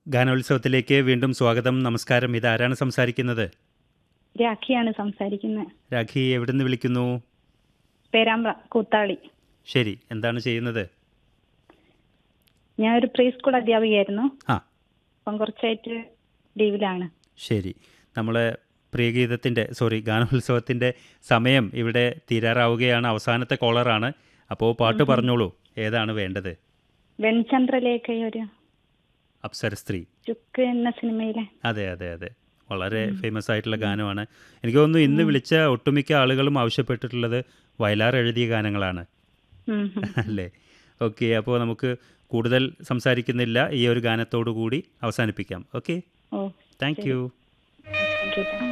ഗാനോത്സവത്തിലേക്ക് വീണ്ടും സ്വാഗതം നമസ്കാരം ഇത് ആരാണ് സംസാരിക്കുന്നത് രാഖിയാണ് സംസാരിക്കുന്നത് രാഖി എവിടെ നിന്ന് വിളിക്കുന്നു പേരാമ്പ്ര കൂത്താളി ശരി എന്താണ് ചെയ്യുന്നത് ഞാൻ ഒരു പ്രീ സ്കൂൾ അധ്യാപികയായിരുന്നു ആ അപ്പം കുറച്ചായിട്ട് ലീവിലാണ് ശരി നമ്മളെ പ്രിയഗീതത്തിൻ്റെ സോറി ഗാനോത്സവത്തിൻ്റെ സമയം ഇവിടെ തീരാറാവുകയാണ് അവസാനത്തെ കോളറാണ് അപ്പോൾ പാട്ട് പറഞ്ഞോളൂ ഏതാണ് വേണ്ടത് വെൺചന്ദ്രലേഖ ഒരു അപ്സര സ്ത്രീ ചുക്ക് എന്ന സിനിമയിലെ അതെ അതെ അതെ വളരെ ഫേമസ് ആയിട്ടുള്ള ഗാനമാണ് എനിക്ക് തോന്നുന്നു ഇന്ന് വിളിച്ച ഒട്ടുമിക്ക ആളുകളും ആവശ്യപ്പെട്ടിട്ടുള്ളത് വയലാർ എഴുതിയ ഗാനങ്ങളാണ് ഉം, ഉം. അല്ലേ ഓക്കെ അപ്പോൾ നമുക്ക് കൂടുതൽ സംസാരിക്കുന്നില്ല ഈ ഒരു ഗാനത്തോടു കൂടി അവസാനിപ്പിക്കാം okay oh thank you thank U